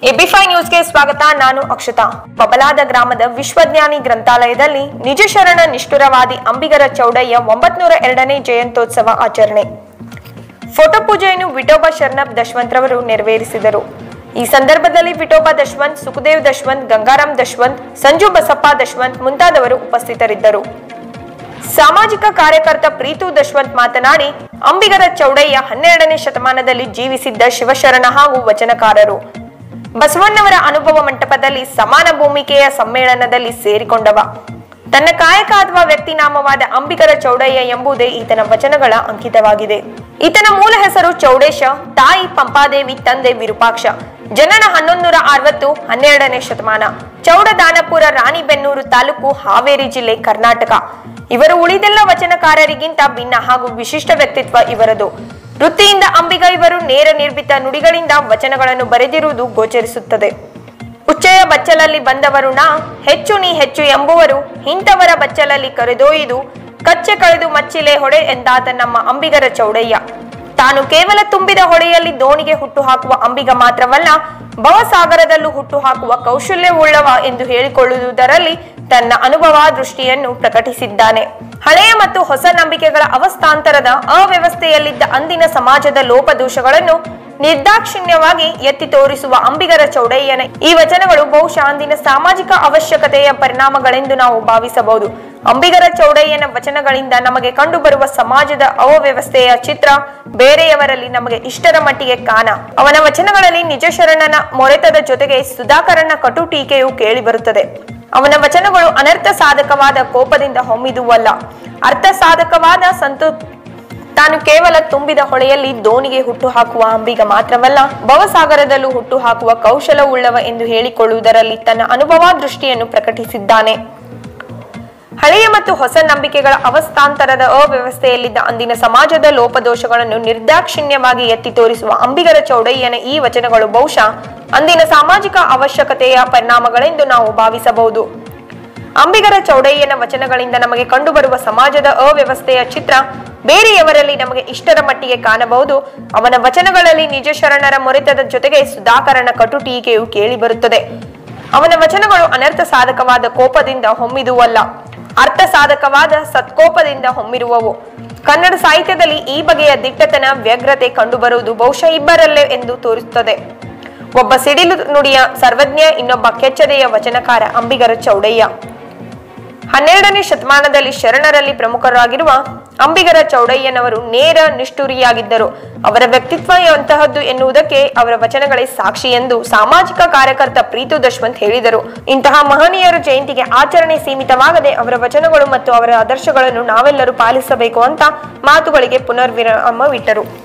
ಎಬಿಫೈ ನ್ಯೂಸ್ಗೆ ಸ್ವಾಗತ ನಾನು ಅಕ್ಷತಾ ಬಬಲಾದ ಗ್ರಾಮದ ವಿಶ್ವಜ್ಞಾನಿ ಗ್ರಂಥಾಲಯದಲ್ಲಿ ನಿಜಶರಣ ನಿಷ್ಠುರವಾದಿ ಅಂಬಿಗರ ಚೌಡಯ್ಯ ಒಂಬತ್ನೂರ ಎರಡನೇ ಜಯಂತ್ಯೋತ್ಸವ ಆಚರಣೆ ಫೋಟೋ ಪೂಜೆಯನ್ನು ವಿಠೋಬಾ ಶರಣಪ್ ದಶವಂತ್ರವರು ನೆರವೇರಿಸಿದರು ಈ ಸಂದರ್ಭದಲ್ಲಿ ವಿಠೋಬಾ ದಶವಂತ್ ಸುಖದೇವ್ ದಶವಂತ್ ಗಂಗಾರಾಮ್ ದಶವಂತ್ ಸಂಜು ಬಸಪ್ಪ ದಶವಂತ್ ಮುಂತಾದವರು ಉಪಸ್ಥಿತರಿದ್ದರು ಸಾಮಾಜಿಕ ಕಾರ್ಯಕರ್ತ ಪ್ರೀತು ದಶವಂತ್ ಮಾತನಾಡಿ ಅಂಬಿಗರ ಚೌಡಯ್ಯ ಹನ್ನೆರಡನೇ ಶತಮಾನದಲ್ಲಿ ಜೀವಿಸಿದ್ದ ಶಿವಶರಣ ಹಾಗೂ ವಚನಕಾರರು ಬಸವಣ್ಣವರ ಅನುಭವ ಮಂಟಪದಲ್ಲಿ ಸಮಾನ ಭೂಮಿಕೆಯ ಸಮ್ಮೇಳನದಲ್ಲಿ ಸೇರಿಕೊಂಡವ ತನ್ನ ಕಾಯಕ ಅಥವಾ ವ್ಯಕ್ತಿ ನಾಮವಾದ ಅಂಬಿಗರ ಚೌಡಯ್ಯ ಎಂಬುದೇ ಈತನ ವಚನಗಳ ಅಂಕಿತವಾಗಿದೆ ಈತನ ಮೂಲ ಹೆಸರು ಚೌಡೇಶ ತಾಯಿ ಪಂಪಾದೇವಿ ತಂದೆ ವಿರೂಪಾಕ್ಷ ಜನನ ಹನ್ನೊಂದೂರ ಅರವತ್ತು ಹನ್ನೆರಡನೇ ಶತಮಾನ ಚೌಡದಾನಪುರ ರಾಣಿಬೆನ್ನೂರು ತಾಲೂಕು ಹಾವೇರಿ ಜಿಲ್ಲೆ ಕರ್ನಾಟಕ ಇವರು ಉಳಿದೆಲ್ಲ ವಚನಕಾರರಿಗಿಂತ ಭಿನ್ನ ಹಾಗೂ ವಿಶಿಷ್ಟ ವ್ಯಕ್ತಿತ್ವ ಇವರದು ವೃತ್ತಿಯಿಂದ ಅಂಬಿಗ ಇವರು ನೇರ ನಿರ್ಮಿತ ನುಡಿಗಳಿಂದ ವಚನಗಳನ್ನು ಬರೆದಿರುವುದು ಗೋಚರಿಸುತ್ತದೆ ಉಚ್ಚಯ ಬಚ್ಚಲಲ್ಲಿ ಬಂದವರು ನಾ ಹೆಚ್ಚು ನೀ ಹೆಚ್ಚು ಎಂಬುವರು ಇಂಥವರ ಬಚ್ಚಲಲ್ಲಿ ಕರೆದೊಯ್ದು ಕಚ್ಚೆ ಕಳೆದು ಮಚ್ಚಿಲೆ ಹೊಡೆ ಎಂದಾತ ನಮ್ಮ ಅಂಬಿಗರ ಚೌಡಯ್ಯ ತಾನು ಕೇವಲ ತುಂಬಿದ ಹೊಳೆಯಲ್ಲಿ ದೋಣಿಗೆ ಹುಟ್ಟು ಹಾಕುವ ಅಂಬಿಗ ಮಾತ್ರವಲ್ಲ ಭವಸಾಗರದಲ್ಲೂ ಹುಟ್ಟು ಹಾಕುವ ಕೌಶಲ್ಯವುಳ್ಳವ ಎಂದು ಹೇಳಿಕೊಳ್ಳುವುದರಲ್ಲಿ ತನ್ನ ಅನುಭವ ದೃಷ್ಟಿಯನ್ನು ಪ್ರಕಟಿಸಿದ್ದಾನೆ ಹಳೆಯ ಮತ್ತು ಹೊಸ ನಂಬಿಕೆಗಳ ಅವಸ್ಥಾಂತರದ ಅವ್ಯವಸ್ಥೆಯಲ್ಲಿದ್ದ ಅಂದಿನ ಸಮಾಜದ ಲೋಪದೋಷಗಳನ್ನು ನಿರ್ದಾಕ್ಷಿಣ್ಯವಾಗಿ ಎತ್ತಿ ತೋರಿಸುವ ಅಂಬಿಗರ ಚೌಡಯ್ಯನ ಈ ವಚನಗಳು ಬಹುಶಃ ಅಂದಿನ ಸಾಮಾಜಿಕ ಅವಶ್ಯಕತೆಯ ಪರಿಣಾಮಗಳೆಂದು ನಾವು ಭಾವಿಸಬಹುದು ಅಂಬಿಗರ ಚೌಡಯ್ಯನ ವಚನಗಳಿಂದ ನಮಗೆ ಕಂಡುಬರುವ ಸಮಾಜದ ಅವ್ಯವಸ್ಥೆಯ ಚಿತ್ರ ಬೇರೆಯವರಲ್ಲಿ ನಮಗೆ ಇಷ್ಟರ ಮಟ್ಟಿಗೆ ಕಾಣ ಅವನ ವಚನಗಳಲ್ಲಿ ನಿಜ ಶರಣನ ಮೊರೆತದ ಜೊತೆಗೆ ಸುಧಾಕರನ ಕಟು ಟೀಕೆಯು ಕೇಳಿಬರುತ್ತದೆ ಅವನ ವಚನಗಳು ಅನರ್ಥ ಸಾಧಕವಾದ ಕೋಪದಿಂದ ಹೊಮ್ಮಿದುವಲ್ಲ ಅರ್ಥ ಸಾಧಕವಾದ ಸಂತು ತಾನು ಕೇವಲ ತುಂಬಿದ ಹೊಳೆಯಲ್ಲಿ ದೋಣಿಗೆ ಹುಟ್ಟು ಹಾಕುವ ಅಂಬಿಗ ಮಾತ್ರವಲ್ಲ ಭವಸಾಗರದಲ್ಲೂ ಹುಟ್ಟು ಹಾಕುವ ಕೌಶಲವುಳ್ಳವ ಎಂದು ಹೇಳಿಕೊಳ್ಳುವುದರಲ್ಲಿ ತನ್ನ ಅನುಭವ ದೃಷ್ಟಿಯನ್ನು ಪ್ರಕಟಿಸಿದ್ದಾನೆ ಹಳೆಯ ಮತ್ತು ಹೊಸ ನಂಬಿಕೆಗಳ ಅವಸ್ಥಾಂತರದ ಅವ್ಯವಸ್ಥೆಯಲ್ಲಿದ್ದ ಅಂದಿನ ಸಮಾಜದ ಲೋಪದೋಷಗಳನ್ನು ನಿರ್ದಾಕ್ಷಿಣ್ಯವಾಗಿ ಎತ್ತಿ ತೋರಿಸುವ ಅಂಬಿಗರ ಚೌಡಯ್ಯನ ಈ ವಚನಗಳು ಬಹುಶಃ ಅಂದಿನ ಸಾಮಾಜಿಕ ಅವಶ್ಯಕತೆಯ ಪರಿಣಾಮಗಳೆಂದು ನಾವು ಭಾವಿಸಬಹುದು ಅಂಬಿಗರ ಚೌಡಯ್ಯನ ವಚನಗಳಿಂದ ನಮಗೆ ಕಂಡುಬರುವ ಸಮಾಜದ ಅವ್ಯವಸ್ಥೆಯ ಚಿತ್ರ ಬೇರೆಯವರಲ್ಲಿ ನಮಗೆ ಇಷ್ಟರ ಮಟ್ಟಿಗೆ ಕಾಣಬಹುದು ಅವನ ವಚನಗಳಲ್ಲಿ ನಿಜ ಶರಣರ ಮೊರೆತದ ಜೊತೆಗೆ ಸುಧಾಕರನ ಕಟು ಟೀಕೆಯು ಕೇಳಿಬರುತ್ತದೆ ಅವನ ವಚನಗಳು ಅನರ್ಥ ಸಾಧಕವಾದ ಕೋಪದಿಂದ ಹೊಮ್ಮಿದುವಲ್ಲ ಅರ್ಥ ಸಾಧಕವಾದ ಸತ್ಕೋಪದಿಂದ ಹೊಮ್ಮಿರುವವು ಕನ್ನಡ ಸಾಹಿತ್ಯದಲ್ಲಿ ಈ ಬಗೆಯ ದಿಟ್ಟತನ ವ್ಯಗ್ರತೆ ಕಂಡುಬರುವುದು ಬಹುಶಃ ಇಬ್ಬರಲ್ಲೇ ಎಂದು ತೋರುತ್ತದೆ ಒಬ್ಬ ಸಿಡಿಲು ನುಡಿಯ ಸರ್ವಜ್ಞ ಇನ್ನೊಬ್ಬ ಕೆಚ್ಚದೆಯ ವಚನಕಾರ ಅಂಬಿಗರ ಚೌಡಯ್ಯ ಹನ್ನೆರಡನೇ ಶತಮಾನದಲ್ಲಿ ಶರಣರಲ್ಲಿ ಪ್ರಮುಖರಾಗಿರುವ ಅಂಬಿಗರ ಚೌಡಯ್ಯನವರು ನೇರ ನಿಷ್ಠುರಿಯಾಗಿದ್ದರು ಅವರ ವ್ಯಕ್ತಿತ್ವ ಅಂತಹದ್ದು ಎನ್ನುವುದಕ್ಕೆ ಅವರ ವಚನಗಳೇ ಸಾಕ್ಷಿ ಎಂದು ಸಾಮಾಜಿಕ ಕಾರ್ಯಕರ್ತ ಪ್ರೀತು ದಶ್ವಂತ್ ಹೇಳಿದರು ಇಂತಹ ಮಹನೀಯರ ಜಯಂತಿಗೆ ಆಚರಣೆ ಸೀಮಿತವಾಗದೆ ಅವರ ವಚನಗಳು ಮತ್ತು ಅವರ ಆದರ್ಶಗಳನ್ನು ನಾವೆಲ್ಲರೂ ಪಾಲಿಸಬೇಕು ಅಂತ ಮಾತುಗಳಿಗೆ ಪುನರ್ವಿರಾಮವಿಟ್ಟರು